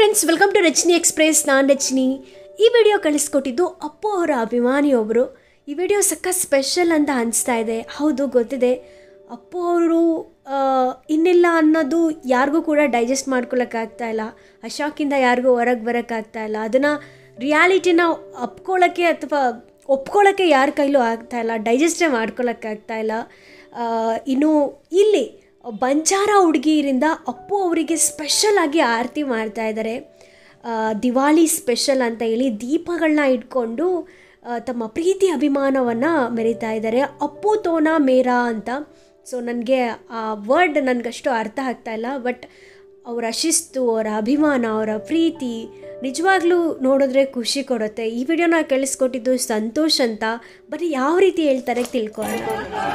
friends welcome to Rachani express ನಾನು ರಚನಿ ಈ video ಕಳಿಸ್ಕೊಟ್ಟಿದ್ದು Appu ಅವರ ಅಭಿಮಾನಿಯೊಬ್ಬರು ಈ ವಿಡಿಯೋ ಸಕ್ಕ ಸ್ಪೆಷಲ್ ಅಂತ ಅನಿಸ್ತಾ ಇದೆ ಹೌದು ಗೊತ್ತಿದೆ ಅಪ್ಪು ಅವರು ಇನ್ನಿಲ್ಲ ಅನ್ನೋದು ಯಾರಿಗೂ ಕೂಡ ಡೈಜೆಸ್ಟ್ ಮಾಡ್ಕೊಳಕ್ಕಾಗ್ತಾ ಇಲ್ಲ ಆ ಶಾಕಿಂದ ಯಾರಿಗೂ ಹೊರಗೆ ಬರೋಕ್ಕಾಗ್ತಾ ಇಲ್ಲ ಅದನ್ನು ರಿಯಾಲಿಟಿನ ಅಪ್ಕೊಳ್ಳೋಕ್ಕೆ ಅಥವಾ ಒಪ್ಕೊಳ್ಳೋಕ್ಕೆ ಯಾರ ಕೈಲೂ ಆಗ್ತಾ ಇಲ್ಲ ಡೈಜೆಸ್ಟೇ ಮಾಡ್ಕೊಳ್ಳೋಕ್ಕಾಗ್ತಾ ಇಲ್ಲ ಆ, ಇನ್ನು ಇಲ್ಲಿ ಬಂಜಾರ ಹುಡುಗಿಯರಿಂದ ಅಪ್ಪು ಅವರಿಗೆ ಸ್ಪೆಷಲ್ ಆಗಿ ಆರತಿ ಮಾಡ್ತಾ ಇದ್ದಾರೆ ಆ, ದಿವಾಳಿ ಸ್ಪೆಷಲ್ ಅಂತ ಹೇಳಿ ದೀಪಗಳನ್ನ ಇಟ್ಕೊಂಡು ಆ, ತಮ್ಮ ಪ್ರೀತಿ ಅಭಿಮಾನವನ್ನು ಮೆರಿತಾ ಇದ್ದಾರೆ ಅಪ್ಪು ತೋನ ಮೇರಾ ಅಂತ ಸೊ ನನಗೆ ಆ ವರ್ಡ್ ನನಗಷ್ಟು ಅರ್ಥ ಆಗ್ತಾ ಇಲ್ಲ ಬಟ್ ಅವರ ಶಿಸ್ತು ಅವರ ಅಭಿಮಾನ ಅವರ ಪ್ರೀತಿ ನಿಜವಾಗ್ಲೂ ನೋಡಿದ್ರೆ ಖುಷಿ ಕೊಡುತ್ತೆ ಈ ವಿಡಿಯೋನ ಕೇಳಿಸ್ಕೊಟ್ಟಿದ್ದು ಸಂತೋಷ್ ಅಂತ ಬರೀ ಯಾವ ರೀತಿ ಹೇಳ್ತಾರೆ ತಿಳ್ಕೊಳ್ಳೋಣ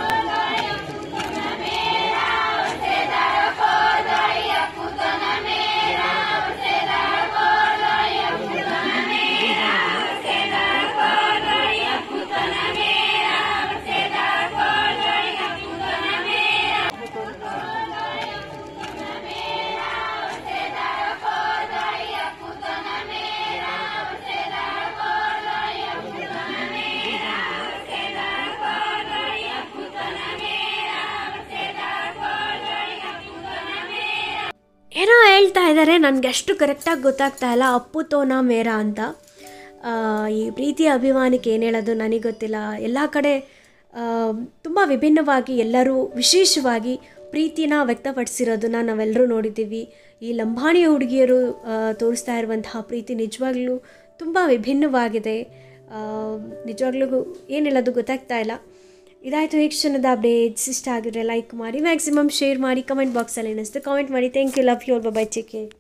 ಏನೋ ಹೇಳ್ತಾ ಇದ್ದಾರೆ ನನಗೆ ಅಷ್ಟು ಕರೆಕ್ಟಾಗಿ ಗೊತ್ತಾಗ್ತಾ ಇಲ್ಲ ಅಪ್ಪು ತೋನ ಮೇರಾ ಅಂತ ಆ, ಈ ಪ್ರೀತಿ ಅಭಿಮಾನಕ್ಕೆ ಏನು ಹೇಳೋದು ನನಗೆ ಗೊತ್ತಿಲ್ಲ ಎಲ್ಲ ಕಡೆ ತುಂಬ ವಿಭಿನ್ನವಾಗಿ ಎಲ್ಲರೂ ವಿಶೇಷವಾಗಿ ಪ್ರೀತಿನ ವ್ಯಕ್ತಪಡಿಸಿರೋದನ್ನ ನಾವೆಲ್ಲರೂ ನೋಡಿದ್ದೀವಿ ಈ ಲಂಬಾಣಿ ಹುಡುಗಿಯರು ಆ, ತೋರಿಸ್ತಾ ಇರುವಂತಹ ಪ್ರೀತಿ ನಿಜವಾಗ್ಲೂ ತುಂಬ ವಿಭಿನ್ನವಾಗಿದೆ ಆ, ನಿಜವಾಗ್ಲೂ ಏನು ಹೇಳೋದು ಗೊತ್ತಾಗ್ತಾ ಇಲ್ಲ ಇದಾಯಿತು ಈ ಕ್ಷಣದ ಅಪ್ಡೇಟ್ಸ್ ಇಷ್ಟ ಆಗಿದ್ರೆ ಲೈಕ್ ಮಾಡಿ ಮ್ಯಾಕ್ಸಿಮಮ್ ಶೇರ್ ಮಾಡಿ ಕಮೆಂಟ್ ಬಾಕ್ಸಲ್ಲಿ ಏನಿಸ್ತು ಕಾಮೆಂಟ್ ಮಾಡಿ thank you love you bye ಚಿಕೆ